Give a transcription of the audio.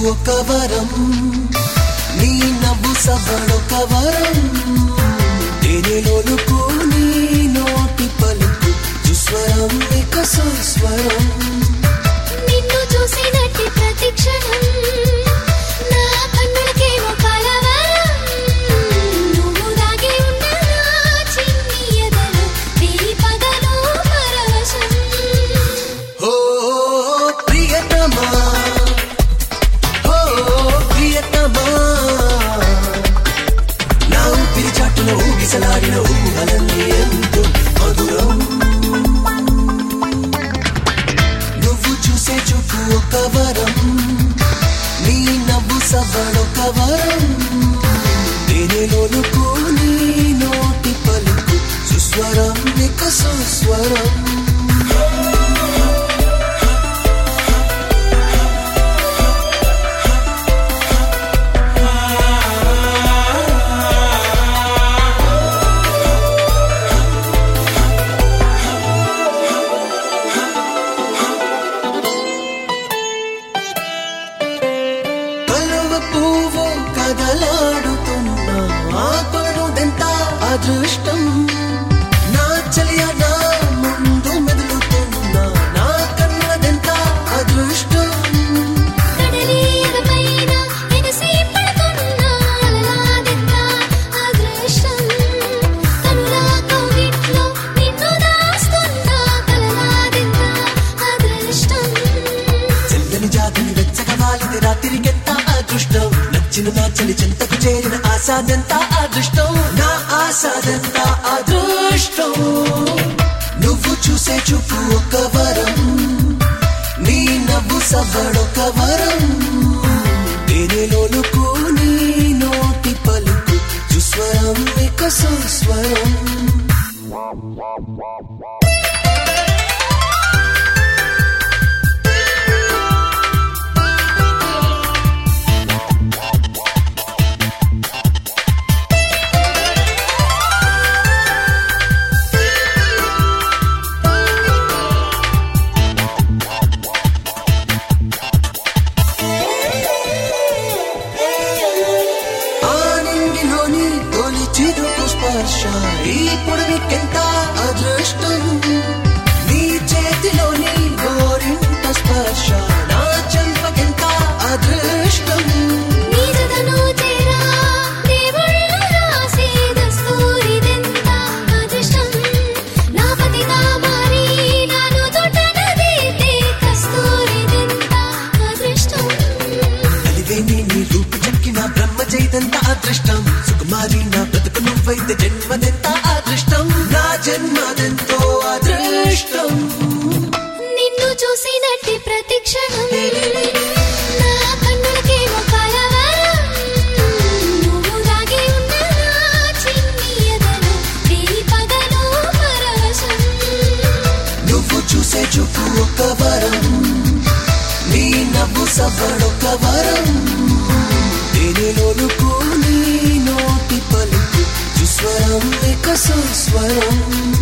ఒక వరం నీ నవ్వు సవ్వడొక వరం తేనెలోనుకు నీ నోటి పలుకు సుస్వరం ఇక సుస్వరం నిన్ను చూసినట్టి ప్రతి క్షణం నా కన్నులకేమో కలవరం నువ్వు దాగి ఉన్న నా చిన్ని ఎదలో నీ పదలో పరవశం ఓ ప్రియతమా ఓ ప్రియతమా నా ఊపిరి చాటున ఊగిసలాడిన ఊహలన్నీ ఎంతో మధురం నువ్వు చూసే చూపు ఒక వరం నీ నవ్వు సవ్వడొక వరం తేనెలోనుకు నీ నోటి పలుకు సుస్వరం ఇక సుస్వరం కలువ పువ్వు కదలాడుతున్నా ఆ కొనుదెంత అదృష్టం నా చలియ నా ముందు మెదులుతున్నా నా కన్నదెంత అదృష్టం కడలి ఎగపైన ఎగసి పడుతున్న అలలాదెంత అదృష్టం కనుల కౌగిట్లో నిన్ను దాస్తున్న కలలాదెంత అదృష్టం చెల్లని జాతిని వెచ్చగా వాలిది రాత్రికెంత అదృష్టం నచ్చిన నా చలి చెంతకు చేరిన ఆశాదెంత అదృష్టం నా ఆశాదెంత అదృష్టం నువ్వు చూసే చూపు ఒక వరం నీ నవ్వు సవ్వడొక వరం తేనెలోనుకు నీ నోటి పలుకు సుస్వరం ఇక సుస్వరం ఆనందిలోని తొలి చిరుకు స్పర్శ ఈ పొడవికెంత అదృష్టం నీ చేతిలోని గోరింట స్పర్శ నా చెంపకెంత అదృష్టం నీ జతను చేరా దేవుళ్ళు రాసే దస్తూరిదెంత అదృష్టం నా పతిగా మారి నాను తొట్టనదైతే కస్తూరిదెంత అదృష్టం అలివేని నీ రూపు చెక్కిన బ్రహ్మ చైతంత అదృష్టం సుకుమారి నా బ్రతుకు నువ్వైతే జన్మదెంత అదృష్టం నా జన్మదెంతో అదృష్టం నిన్ను చూసినట్టి ప్రతి క్షణం నా కన్నులకేమో కలవరం నువ్వు దాగి ఉన్న నా చిన్ని ఎదలో నీ పదలో పరవశం నువ్వు చూసే చూపు ఒక వరం నీ నవ్వు సవ్వడొక వరం తేనెలోనుకు నీ నోటి పలుకు సుస్వరం ఇక సుస్వరం